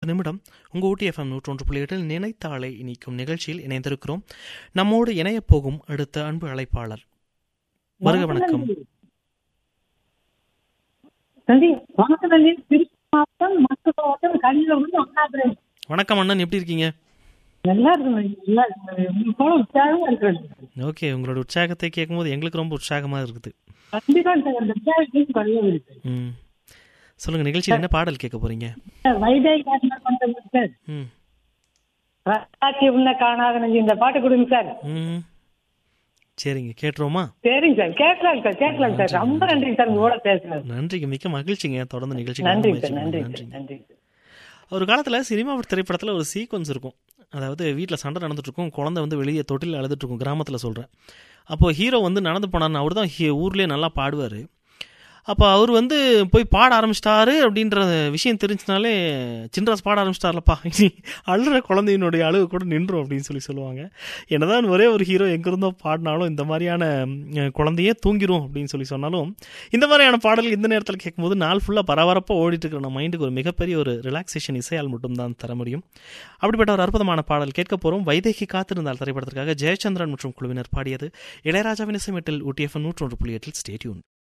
நிமிடம் உங்கள் ஊட்டி எஃப்எம் நூற்றொன்று புள்ளி எட்டில் நினைத்தாளை இனிக்கும் நிகழ்ச்சியில் இணைந்திருக்கிறோம் நம்மோடு இணையப் போகும் அடுத்த அன்பு அழைப்பாளர் வருக வணக்கம் தம்பி வணக்கம் தம்பி திருச்சி மாவட்டம் மக்கு மாவட்டம் கலியில வந்து ஒன்னாவது வணக்கம் அண்ணன் எப்படி இருக்கீங்க நல்லா இருக்கு நல்லா இருக்கு உங்க போல உற்சாகமா இருக்கிறது ஓகே உங்களோட உற்சாகத்தை கேட்கும்போது எங்களுக்கு ரொம்ப உற்சாகமாக இருக்குது கண்டிப்பா இந்த அந்த உற்சாகத்தையும் குறைய இருக்கு ம் சொல்லுங்கள் நிகழ்ச்சியில் என்ன பாடல் கேட்க போகிறீங்க வைதேகி காட்டினர் பண்றது சார் ம் ராட்சி உன்ன காணாத நெஞ்சு இந்த பாட்டு கொடுங்க சார் ம் சரிங்க கேட்டுருவோமா சரிங்க சார் கேட்கலாம் சார் கேட்கலாம் சார் ரொம்ப நன்றிங்க சார் உங்களோட பேசுனது நன்றிங்க மிக்க மகிழ்ச்சிங்க தொடர்ந்து நிகழ்ச்சி நன்றிங்க சார் நன்றிங்க சார் நன்றிங்க சார் ஒரு காலத்தில் சினிமா திரைப்படத்தில் ஒரு சீக்வன்ஸ் இருக்கும் அதாவது வீட்டில் சண்டை நடந்துட்டு இருக்கும் குழந்தை வந்து வெளியே தொட்டில் அழுதுட்டு இருக்கும் கிராமத்தில் சொல்கிறேன் அப்போது ஹீரோ வந்து நடந்து போனார்னு அவர் தான் ஊர்லேயே நல்லா பாடுவார் அப்போ அவர் வந்து போய் பாட ஆரம்பிச்சிட்டாரு அப்படின்ற விஷயம் தெரிஞ்சினாலே சின்ராஸ் பாட ஆரம்பிச்சிட்டார்லப்பா இனி அழுற குழந்தையினுடைய அழுகு கூட நின்றும் அப்படின்னு சொல்லி சொல்லுவாங்க என்னதான் ஒரே ஒரு ஹீரோ எங்கிருந்தோ பாடினாலும் இந்த மாதிரியான ம், குழந்தையே தூங்கிரும் அப்படின்னு சொல்லி சொன்னாலும் இந்த மாதிரியான பாடல் இந்த நேரத்தில் கேட்கும்போது நாள் ஃபுல்லாக பரபரப்பாக ஓடிட்டு இருக்கிற நம்ம மைண்டுக்கு ஒரு மிகப்பெரிய ஒரு ரிலாக்ஸேஷன் இசையால் மட்டும்தான் தர முடியும் அப்படிப்பட்ட ஒரு அற்புதமான பாடல் கேட்க போகிறோம் வைதேகி காத்திருந்தால் திரைப்படத்திற்காக ஜெயச்சந்திரன் மற்றும் குழுவினர் பாடியது இளையராஜாவின் இசைமேட்டில் ஊட்டிஎஃப் நூற்றொன்று புள்ளி எட்டில் ஸ்டேட்யூன்